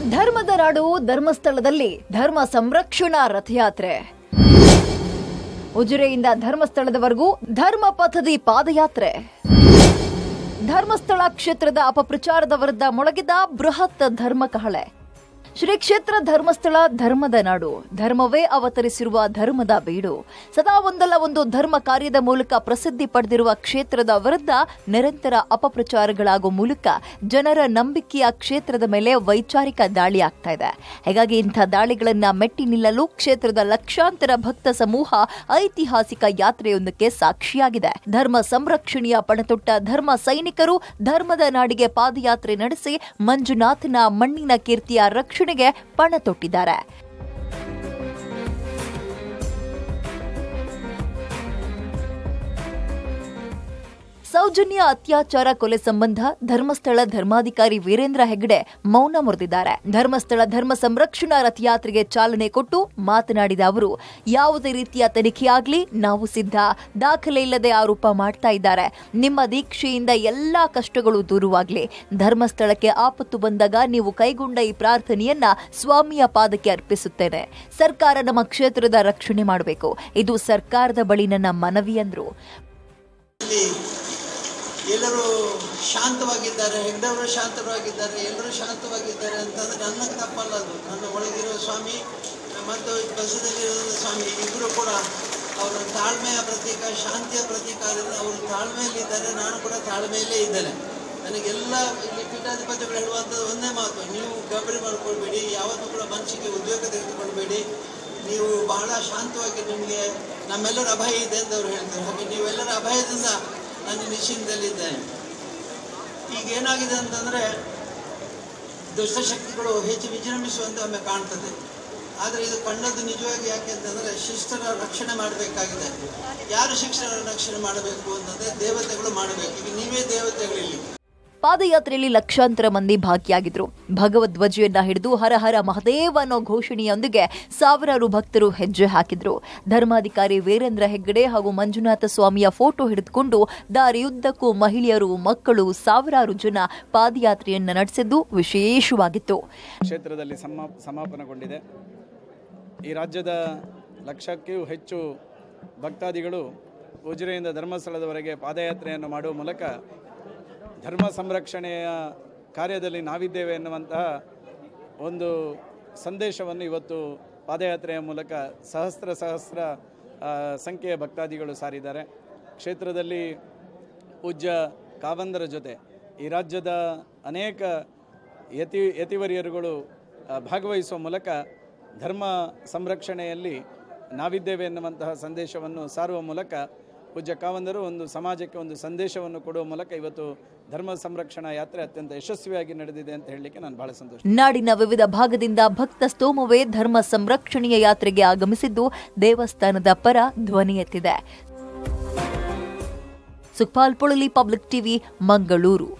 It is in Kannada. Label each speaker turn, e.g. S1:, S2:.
S1: ಧರ್ಮದ ನಾಡು ಧರ್ಮಸ್ಥಳದಲ್ಲಿ ಧರ್ಮ ಸಂರಕ್ಷಣಾ ರಥಯಾತ್ರೆ ಉಜಿರೆಯಿಂದ ಧರ್ಮಸ್ಥಳದವರೆಗೂ ಧರ್ಮ ಪಥದಿ ಪಾದಯಾತ್ರೆ ಧರ್ಮಸ್ಥಳ ಕ್ಷೇತ್ರದ ಅಪಪ್ರಚಾರದ ವಿರುದ್ಧ ಮೊಳಗಿದ ಬೃಹತ್ ಧರ್ಮ ಕಹಳೆ ಶ್ರೀ ಕ್ಷೇತ್ರ ಧರ್ಮಸ್ಥಳ ಧರ್ಮದ ನಾಡು ಧರ್ಮವೇ ಅವತರಿಸಿರುವ ಧರ್ಮದ ಬೀಡು ಸದಾ ಒಂದಲ್ಲ ಒಂದು ಧರ್ಮ ಕಾರ್ಯದ ಮೂಲಕ ಪ್ರಸಿದ್ಧಿ ಪಡೆದಿರುವ ಕ್ಷೇತ್ರದ ವಿರುದ್ಧ ನಿರಂತರ ಅಪಪ್ರಚಾರಗಳಾಗುವ ಮೂಲಕ ಜನರ ನಂಬಿಕೆಯ ಕ್ಷೇತ್ರದ ಮೇಲೆ ವೈಚಾರಿಕ ದಾಳಿ ಆಗ್ತಾ ಇದೆ ಹೀಗಾಗಿ ಇಂಥ ದಾಳಿಗಳನ್ನ ಮೆಟ್ಟಿ ನಿಲ್ಲಲು ಕ್ಷೇತ್ರದ ಲಕ್ಷಾಂತರ ಭಕ್ತ ಸಮೂಹ ಐತಿಹಾಸಿಕ ಯಾತ್ರೆಯೊಂದಕ್ಕೆ ಸಾಕ್ಷಿಯಾಗಿದೆ ಧರ್ಮ ಸಂರಕ್ಷಣೆಯ ಪಣತೊಟ್ಟ ಧರ್ಮ ಸೈನಿಕರು ಧರ್ಮದ ನಾಡಿಗೆ ಪಾದಯಾತ್ರೆ ನಡೆಸಿ ಮಂಜುನಾಥನ ಮಣ್ಣಿನ ಕೀರ್ತಿಯ ರಕ್ಷಣೆಗೆ ಪಣ ತೊಟ್ಟಿದ್ದಾರೆ ಸೌಜನ್ಯ ಅತ್ಯಾಚಾರ ಕೊಲೆ ಸಂಬಂಧ ಧರ್ಮಸ್ಥಳ ಧರ್ಮಾಧಿಕಾರಿ ವೀರೇಂದ್ರ ಹೆಗ್ಡೆ ಮೌನ ಮುರಿದಿದ್ದಾರೆ ಧರ್ಮಸ್ಥಳ ಧರ್ಮ ಸಂರಕ್ಷಣಾ ರಥಯಾತ್ರೆಗೆ ಚಾಲನೆ ಕೊಟ್ಟು ಮಾತನಾಡಿದ ಅವರು ಯಾವುದೇ ರೀತಿಯ ತನಿಖೆಯಾಗ್ಲಿ ನಾವು ಸಿದ್ಧ ದಾಖಲೆ ಇಲ್ಲದೆ ಆರೋಪ ಮಾಡ್ತಾ ಇದ್ದಾರೆ ನಿಮ್ಮ ದೀಕ್ಷೆಯಿಂದ ಎಲ್ಲಾ ಕಷ್ಟಗಳು ದೂರವಾಗ್ಲಿ ಧರ್ಮಸ್ಥಳಕ್ಕೆ ಆಪತ್ತು ಬಂದಾಗ ನೀವು ಕೈಗೊಂಡ ಈ ಪ್ರಾರ್ಥನೆಯನ್ನ ಸ್ವಾಮಿಯ ಪಾದಕ್ಕೆ ಅರ್ಪಿಸುತ್ತೇನೆ ಸರ್ಕಾರ ನಮ್ಮ ಕ್ಷೇತ್ರದ ರಕ್ಷಣೆ ಮಾಡಬೇಕು ಇದು ಸರ್ಕಾರದ ಬಳಿ ನನ್ನ ಮನವಿ ಅಂದ್ರು
S2: ಇಲ್ಲಿ ಎಲ್ಲರೂ ಶಾಂತವಾಗಿದ್ದಾರೆ ಹೆಗ್ಡವರು ಶಾಂತವಾಗಿದ್ದಾರೆ ಎಲ್ಲರೂ ಶಾಂತವಾಗಿದ್ದಾರೆ ಅಂತಂದ್ರೆ ನನ್ನ ತಪ್ಪಲ್ಲ ಅದು ನನ್ನ ಒಳಗಿರೋ ಸ್ವಾಮಿ ಮತ್ತು ಬಸದಲ್ಲಿರೋ ಸ್ವಾಮಿ ಇಬ್ಬರು ಕೂಡ ಅವರ ತಾಳ್ಮೆಯ ಪ್ರತೀಕ ಶಾಂತಿಯ ಪ್ರತೀಕ ಆದ್ದರಿಂದ ಅವರು ತಾಳ್ಮೆಯಲ್ಲಿದ್ದಾರೆ ನಾನು ಕೂಡ ತಾಳ್ಮೆಯಲ್ಲೇ ಇದ್ದೇನೆ ನನಗೆಲ್ಲ ಇಲ್ಲಿ ಪೀಠಾಧಿಪತಿಗಳು ಹೇಳುವಂಥದ್ದು ಒಂದೇ ಮಾತು ನೀವು ಗಾಬರಿ ಮಾಡ್ಕೊಳ್ಬೇಡಿ ಯಾವತ್ತೂ ಕೂಡ ಮನಸ್ಸಿಗೆ ಉದ್ಯೋಗ ತೆಗೆದುಕೊಳ್ಬೇಡಿ ನೀವು ಬಹಳ ಶಾಂತವಾಗಿ ನಿಮಗೆ ನಮ್ಮೆಲ್ಲರ ಅಭಯ ಇದೆ ಅಂತ ಅವ್ರು ಹೇಳ್ತಾರೆ ಹಾಗೆ ನೀವೆಲ್ಲರ ಅಭಯದಿಂದ ನಾನು ನಿಶ್ಚಿಂತದಲ್ಲಿದ್ದೇನೆ ಈಗ ಏನಾಗಿದೆ ಅಂತಂದರೆ ದುಷ್ಟಶಕ್ತಿಗಳು ಹೆಚ್ಚು ವಿಜೃಂಭಿಸುವಂತೆ ಒಮ್ಮೆ ಕಾಣ್ತದೆ ಆದರೆ ಇದು ಕಂಡದ್ದು ನಿಜವಾಗಿ ಯಾಕೆ ಅಂತಂದರೆ ಶಿಷ್ಟರ ರಕ್ಷಣೆ ಮಾಡಬೇಕಾಗಿದೆ ಯಾರು ಶಿಕ್ಷರ ರಕ್ಷಣೆ ಮಾಡಬೇಕು ಅಂತಂದರೆ ದೇವತೆಗಳು ಮಾಡಬೇಕು ಈಗ ನೀವೇ ದೇವತೆಗಳಿಲ್ಲಿ
S1: ಪಾದಯಾತ್ರೆಯಲ್ಲಿ ಲಕ್ಷಾಂತರ ಮಂದಿ ಭಾಗಿಯಾಗಿದ್ರು ಭಗವದ್ವಜೆಯನ್ನ ಹಿಡಿದು ಹರ ಹರ ಮಹದೇವ ಅನ್ನೋ ಘೋಷಣೆಯೊಂದಿಗೆ ಸಾವಿರಾರು ಭಕ್ತರು ಹೆಜ್ಜೆ ಹಾಕಿದ್ರು ಧರ್ಮಾಧಿಕಾರಿ ವೀರೇಂದ್ರ ಹೆಗ್ಗಡೆ ಹಾಗೂ ಮಂಜುನಾಥ ಸ್ವಾಮಿಯ ಫೋಟೋ ಹಿಡಿದುಕೊಂಡು ದಾರಿಯುದ್ದಕ್ಕೂ ಮಹಿಳೆಯರು ಮಕ್ಕಳು ಸಾವಿರಾರು ಜನ ಪಾದಯಾತ್ರೆಯನ್ನ ನಡೆಸಿದ್ದು ವಿಶೇಷವಾಗಿತ್ತು
S3: ಕ್ಷೇತ್ರದಲ್ಲಿ ಸಮಾ ಸಮಾಪನಗೊಂಡಿದೆ ಈ ರಾಜ್ಯದ ಲಕ್ಷಕ್ಕೂ ಹೆಚ್ಚು ಭಕ್ತಾದಿಗಳು ಉಜಿರೆಯಿಂದ ಧರ್ಮಸ್ಥಳದವರೆಗೆ ಪಾದಯಾತ್ರೆಯನ್ನು ಮಾಡುವ ಮೂಲಕ ಧರ್ಮ ಸಂರಕ್ಷಣೆಯ ಕಾರ್ಯದಲ್ಲಿ ನಾವಿದ್ದೇವೆ ಎನ್ನುವಂತಹ ಒಂದು ಸಂದೇಶವನ್ನು ಇವತ್ತು ಪಾದಯಾತ್ರೆಯ ಮೂಲಕ ಸಹಸ್ರ ಸಹಸ್ರ ಆ, ಸಂಖ್ಯೆಯ ಭಕ್ತಾದಿಗಳು ಸಾರಿದ್ದಾರೆ ಕ್ಷೇತ್ರದಲ್ಲಿ ಪೂಜ್ಯ ಕಾವಂದರ ಜೊತೆ ಈ ರಾಜ್ಯದ ಅನೇಕ ಯತಿ ಯತಿವರಿಯರುಗಳು ಆ, ಭಾಗವಹಿಸುವ ಮೂಲಕ ಧರ್ಮ ಸಂರಕ್ಷಣೆಯಲ್ಲಿ ನಾವಿದ್ದೇವೆ ಎನ್ನುವಂತಹ ಸಂದೇಶವನ್ನು ಸಾರುವ ಮೂಲಕ ಪೂಜ್ಯ ಕಾವಂದರು ಒಂದು ಸಮಾಜಕ್ಕೆ ಒಂದು ಸಂದೇಶವನ್ನು ಕೊಡುವ ಮೂಲಕ ಇವತ್ತು ಧರ್ಮ ಸಂರಕ್ಷಣಾ ಯಾತ್ರೆ ಅತ್ಯಂತ ಯಶಸ್ವಿಯಾಗಿ ನಡೆದಿದೆ ಅಂತ ಹೇಳಲಿಕ್ಕೆ ನಾನು ಬಹಳ ಸಂತೋಷ
S1: ನಾಡಿನ ವಿವಿಧ ಭಾಗದಿಂದ ಭಕ್ತ ಸ್ತೋಮವೇ ಧರ್ಮ ಸಂರಕ್ಷಣೆಯ ಯಾತ್ರೆಗೆ ಆಗಮಿಸಿದ್ದು ದೇವಸ್ಥಾನದ ಪರ ಧ್ವನಿ ಎತ್ತಿದೆ ಸುಖಪಾಲ್ ಪೊಳಲಿ ಪಬ್ಲಿಕ್ ಟಿವಿ ಮಂಗಳೂರು